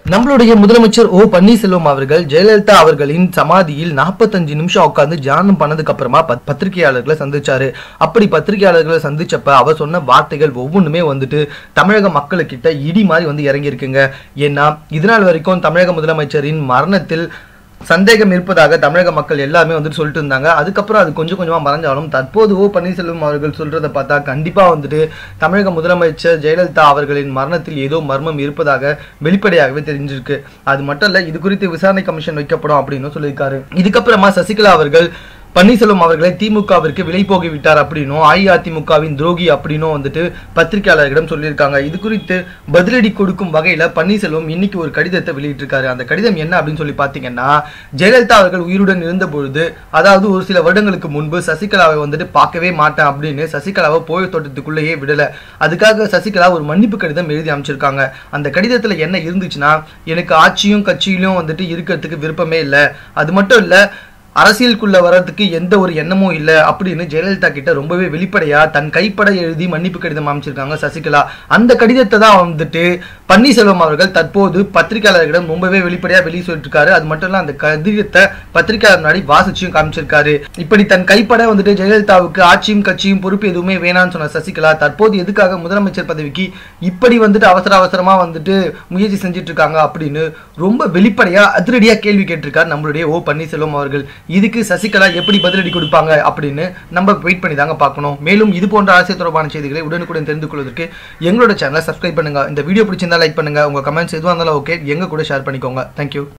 நம்மளுடைய முதலமைச்சர் ஓ பன்னீர்செல்வம் அவர்கள் ஜெயலலிதா அவர்களின் சமாதியில் 45 நிமிஷம் உட்கார்ந்து தியானம் பண்ணதுக்கு அப்புறமா பத்- பத்திரிகையாளர்களை சந்திச்சாரு அப்படி பத்திரிகையாளர்களை சந்திச்சப்ப அவர் சொன்ன வார்த்தைகள் ஒவ்வொன்றுமே வந்துட்டு தமிழக மக்களுக்கிட்ட இடி மாதிரி வந்து இறங்கி இருக்குங்க ஏன்னா இதனால் வரைக்கும் தமிழக முதலமைச்சரின் மரணத்தில் சந்தேகம் இருப்பதாக தமிழக மக்கள் எல்லாமே வந்துட்டு சொல்லிட்டு இருந்தாங்க அதுக்கப்புறம் அது கொஞ்சம் கொஞ்சமா மறைஞ்சாலும் தற்போது ஓ பன்னீர்செல்வம் அவர்கள் சொல்றதை பார்த்தா கண்டிப்பா வந்துட்டு தமிழக முதலமைச்சர் ஜெயலலிதா அவர்களின் மரணத்தில் ஏதோ மர்மம் இருப்பதாக வெளிப்படையாகவே தெரிஞ்சிருக்கு அது மட்டும் இல்ல இது குறித்து விசாரணை கமிஷன் வைக்கப்படும் அப்படின்னு சொல்லியிருக்காரு இதுக்கப்புறமா சசிகலா அவர்கள் பன்னீர்செல்வம் அவர்களை திமுகவிற்கு விலை போகி விட்டார் அப்படின்னும் அஇஅதிமுகவின் துரோகி அப்படின்னும் வந்துட்டு பத்திரிகையாளர்களிடம் சொல்லியிருக்காங்க இது குறித்து பதிலடி கொடுக்கும் வகையில பன்னீர்செல்வம் இன்னைக்கு ஒரு கடிதத்தை வெளியிட்டிருக்காரு அந்த கடிதம் என்ன அப்படின்னு சொல்லி பாத்தீங்கன்னா ஜெயலலிதா அவர்கள் உயிருடன் இருந்த பொழுது அதாவது ஒரு சில வருடங்களுக்கு முன்பு சசிகலாவை வந்துட்டு பார்க்கவே மாட்டேன் அப்படின்னு சசிகலாவை போய் தோட்டத்துக்குள்ளேயே விடல அதுக்காக சசிகலா ஒரு மன்னிப்பு கடிதம் எழுதி அமைச்சிருக்காங்க அந்த கடிதத்துல என்ன இருந்துச்சுன்னா எனக்கு ஆட்சியும் கட்சியிலும் வந்துட்டு இருக்கிறதுக்கு விருப்பமே இல்லை அது மட்டும் இல்ல அரசியலுக்குள்ள வர்றதுக்கு எந்த ஒரு எண்ணமும் இல்லை அப்படின்னு ஜெயலலிதா கிட்ட ரொம்பவே வெளிப்படையா தன் கைப்பட எழுதி மன்னிப்பு கடிதம் அமைச்சிருக்காங்க சசிகலா அந்த கடிதத்தை தான் வந்துட்டு பன்னீர்செல்வம் அவர்கள் தற்போது பத்திரிகையாளர்களிடம் ரொம்பவே வெளிப்படையா வெளியே சொல்லிட்டு இருக்காரு அது மட்டும் இல்ல அந்த கடிதத்தை பத்திரிகையாளர் முன்னாடி வாசிச்சும் காமிச்சிருக்காரு இப்படி தன் கைப்பட வந்துட்டு ஜெயலலிதாவுக்கு ஆட்சியும் கட்சியும் பொறுப்பு எதுவுமே வேணாம்னு சொன்ன சசிகலா தற்போது எதுக்காக முதலமைச்சர் பதவிக்கு இப்படி வந்துட்டு அவசர அவசரமா வந்துட்டு முயற்சி செஞ்சுட்டு இருக்காங்க அப்படின்னு ரொம்ப வெளிப்படையா அதிரடியா கேள்வி கேட்டிருக்காரு நம்மளுடைய ஓ பன்னீர்செல்வம் அவர்கள் இதுக்கு சசிகலா எப்படி பதிலடி கொடுப்பாங்க அப்படின்னு நம்ம வெயிட் பண்ணி தாங்க பார்க்கணும் மேலும் இது போன்ற அரசியல் தொடர்பான செய்திகளை உடனுக்குடன் தெரிந்து கொள்வதற்கு எங்களோட சேனலை சப்ஸ்கிரைப் பண்ணுங்க இந்த வீடியோ பிடிச்சிருந்தா லைக் பண்ணுங்க உங்க கமெண்ட்ஸ் எதுவாக இருந்தாலும் ஓகே எங்க கூட ஷேர் பண்ணிக்கோங்க தேங்க்யூ